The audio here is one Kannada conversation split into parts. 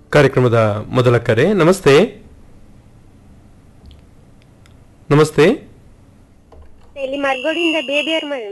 ಕಾರ್ಯಕ್ರಮದ ಮೊದಲ ಕರೆ ನಮಸ್ತೆ ನಮಸ್ತೆ ಇಲ್ಲಿ ಮರ್ಗೋಡಿಂದ ಬೇಬಿಯವ್ರ ಮನೆ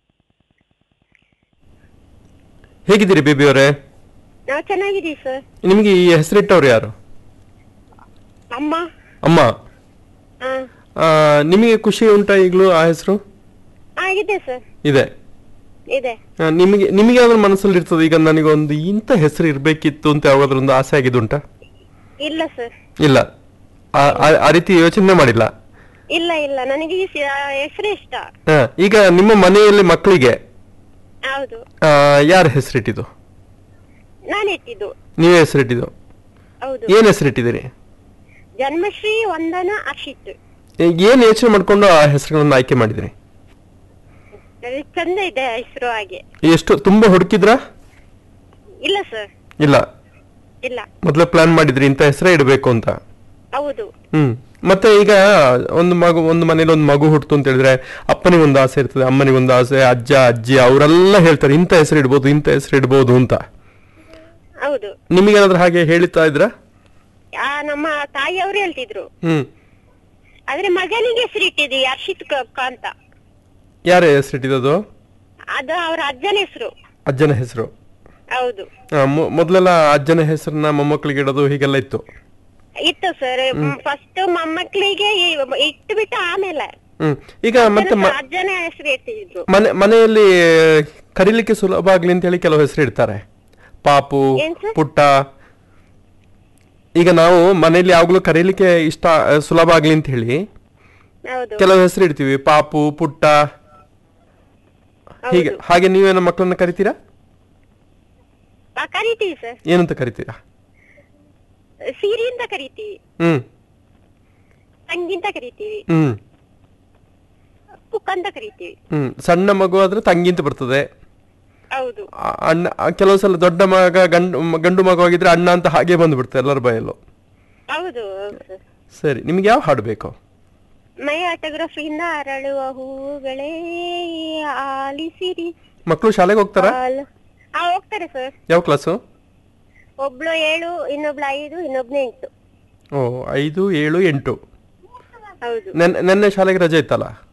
ಹೇಗಿದ್ದೀರಿ ಬೇಬಿ ಅವರೇ ನಾವು ಚೆನ್ನಾಗಿದ್ದೀವಿ ಸರ್ ನಿಮಗೆ ಈ ಹೆಸರಿಟ್ಟವ್ರು ಯಾರು ಅಮ್ಮ ಅಮ್ಮ ಹಾ ಆ, ನಿಮಗೆ ಖುಷಿ ಉಂಟಾ ಈಗಲೂ ಆ ಹೆಸರು ಆಗಿದೆ ಸರ್ ಇದೆ ಇದೆ ಆ, ನಿಮಗೆ ನಿಮಗೆ ಯಾವ್ದಾದ್ರು ಮನಸ್ಸಲ್ಲಿ ಇರ್ತದೆ ಈಗ ನನಗೊಂದು ಇಂಥ ಹೆಸರು ಇರಬೇಕಿತ್ತು ಅಂತ ಯಾವ್ದಾದ್ರು ಒಂದು ಆಸೆ ಆಗಿದುಂಟಾ ಇಲ್ಲ ಸರ್ ಇಲ್ಲ ಆ- ಆ- ಆ ರೀತಿ ಯೋಚನೆ ಮಾಡಿಲ್ಲ ಇಲ್ಲ ಇಲ್ಲ ನನಗೆ ಈ ಹೆಸರು ಇಷ್ಟ ಆ, ಈಗ ನಿಮ್ಮ ಮನೆಯಲ್ಲಿ ಮಕ್ಕಳಿಗೆ ಹೌದು ಯಾರು ಹೆಸರಿಟ್ಟಿದ್ದು ನಾನು ಇಟ್ಟಿದ್ದು ನೀವೇ ಹೆಸರಿಟ್ಟಿದ್ದು ಹೌದು ಏನ್ ಹೆಸರಿಟ್ಟಿದ್ದೀರಿ ಜನ್ಮಶ್ರೀ ವಂದನ ಅಕ್ಷಿತ್ ಈಗ ಏನ್ ಯೋಚನೆ ಮಾಡ್ಕೊಂಡು ಆ ಹೆಸರುಗಳನ್ನ ಆಯ್ಕೆ ಮಾಡಿದಿರಿ ಅದು ಚಂದ ಇದೆ ಹೆಸರು ಹಾಗೆ ಎಷ್ಟು ತುಂಬಾ ಹುಡುಕಿದ್ರಾ ಇಲ್ಲ ಸರ್ ಇಲ್ಲ ಇಲ್ಲ ಮೊದಲೇ ಪ್ಲಾನ್ ಮಾಡಿದ್ರಿ ಇಂಥ ಹೆಸರೇ ಇಡಬೇಕು ಅಂತ ಹೌದು ಹ್ಮ್ ಮತ್ತೆ ಈಗ ಒಂದು ಮಗು ಒಂದು ಮನೇಲಿ ಒಂದು ಮಗು ಹುಡ್ತು ಅಂತ ಹೇಳಿದ್ರೆ ಅಪ್ಪನಿಗೆ ಒಂದು ಆಸೆ ಇರ್ತದೆ ಅಮ್ಮನಿಗೆ ಒಂದು ಆಸೆ ಅಜ್ಜ ಅಜ್ಜಿ ಅವರೆಲ್ಲ ಹೇಳ್ತಾರೆ ಇಂಥ ಹೆಸರು ಇಡ್ಬೋದು ಇಂಥ ಹೆಸರು ಇಡ್ಬೋದು ಅಂತ ಹೌದು ನಿಮಗೇನಾದ್ರೂ ಹಾಗೆ ಹೇಳ್ತಾ ಇದ್ರ ಆ ನಮ್ಮ ತಾಯಿಯವರು ಹೇಳ್ತಿದ್ರು ಹ್ಮ್ ಆದ್ರೆ ಮಗನಿಗೆ ಹೆಸರು ಇಟ್ಟಿದ್ವಿ ಹರ್ಷಿತ್ ಕ- ಅಂತ ಯಾರ ಹೆಸರಿಟ್ಟಿದ್ದು ಅದು ಅವ್ರ ಅಜ್ಜನ ಹೆಸರು ಅಜ್ಜನ ಹೆಸರು ಹೌದು ಮೊದಲೆಲ್ಲ ಅಜ್ಜನ ಹೆಸರನ್ನ ಮೊಮ್ಮಕ್ಕಳಿಗೆ ಇಡೋದು ಹೀಗೆಲ್ಲ ಇತ್ತು ಇತ್ತು ಸರ್ ಫಸ್ಟ್ ಮೊಮ್ಮಕ್ಕಳಿಗೆ ಇಟ್ಟು ಬಿಟ್ಟು ಆಮೇಲೆ ಹ್ಮ್ ಈಗ ಮತ್ತೆ ಮ- ಅಜ್ಜನ ಹೆಸರು ಇಟ್ಟಿದ್ರು ಮನೆ ಮನೆಯಲ್ಲಿ ಕರೀಲಿಕ್ಕೆ ಸುಲಭ ಆಗ್ಲಿ ಅಂತ ಹೇಳಿ ಕೆಲವು ಹೆಸರು ಇಡ್ತಾರೆ ಪಾಪು ಏನ್ ಸರ್? ಪುಟ್ಟ ಈಗ ನಾವು ಮನೆಯಲ್ಲಿ ಯಾವಾಗ್ಲೂ ಕರೀಲಿಕ್ಕೆ ಇಷ್ಟ ಆ, ಸುಲಭ ಆಗ್ಲಿ ಅಂತ ಹೇಳಿ ಹೌದು ಕೆಲವು ಹೆಸರು ಇಡ್ತೀವಿ ಪಾಪು ಪುಟ್ಟ ಹೀಗೆ ಹೌದು ಹಾಗೆ ನೀವೇನ ಮಕ್ಕಳನ್ನ ಕರಿತೀರಾ ಆ, ಕರಿತೀವಿ ಸರ್ ಏನಂತ ಕರಿತೀರಾ ಸೀರಿ ಅಂತ ಕರಿತೀವಿ ಹ್ಮ್ ತಂಗಿ ಅಂತ ಕರಿತೀವಿ ಹ್ಮ್ ಕುಕ್ ಅಂತ ಕರಿತೀವಿ ಹ್ಮ್ ಸಣ್ಣ ಮಗು ಆದ್ರೆ ತಂಗಿ ಅಂತ ಬರ್ತದೆ ಹೌದು ಆ- ಅಣ್ಣ ಆ, ಕೆಲವು ಸಲ ದೊಡ್ಡ ಮಗ ಗಂಡು ಗಂಡು ಮಗು ಆಗಿದ್ರೆ ಅಣ್ಣ ಅಂತ ಹಾಗೆ ಬಂದ್ಬಿಡ್ತದೆ ಎಲ್ಲರ ಬಾಯಲ್ಲೂ ಹೌದು ಹೌದು ಸರ್ ಸರಿ ನಿಮ್ಗೆ ಯಾವ ಹಾಡು ಬೇಕು ಮೈ ಆಟೋಗ್ರಫಿಯಿಂದ ಅರಳುವ ಹೂಗಳೇ ಆಲಿಸಿರಿ ಮಕ್ಕಳು ಶಾಲೆಗೆ ಹೋಗ್ತಾರಾ ಹಾಲು- ಆ ಹೋಗ್ತಾರೆ ಸರ್ ಯಾವ ಕ್ಲಾಸು ಒಬ್ಳು ಏಳು ಇನ್ನೊಬ್ಳು ಐದು ಇನ್ನೊಬ್ಳು ಎಂಟು ಓ ಐದು ಏಳು ಎಂಟು ಹೌದು ನೆನ್ನೆ ನೆನ್ನೆ ಶಾಲೆಗೆ ರಜೆ ಇತ್ತಲ್ಲ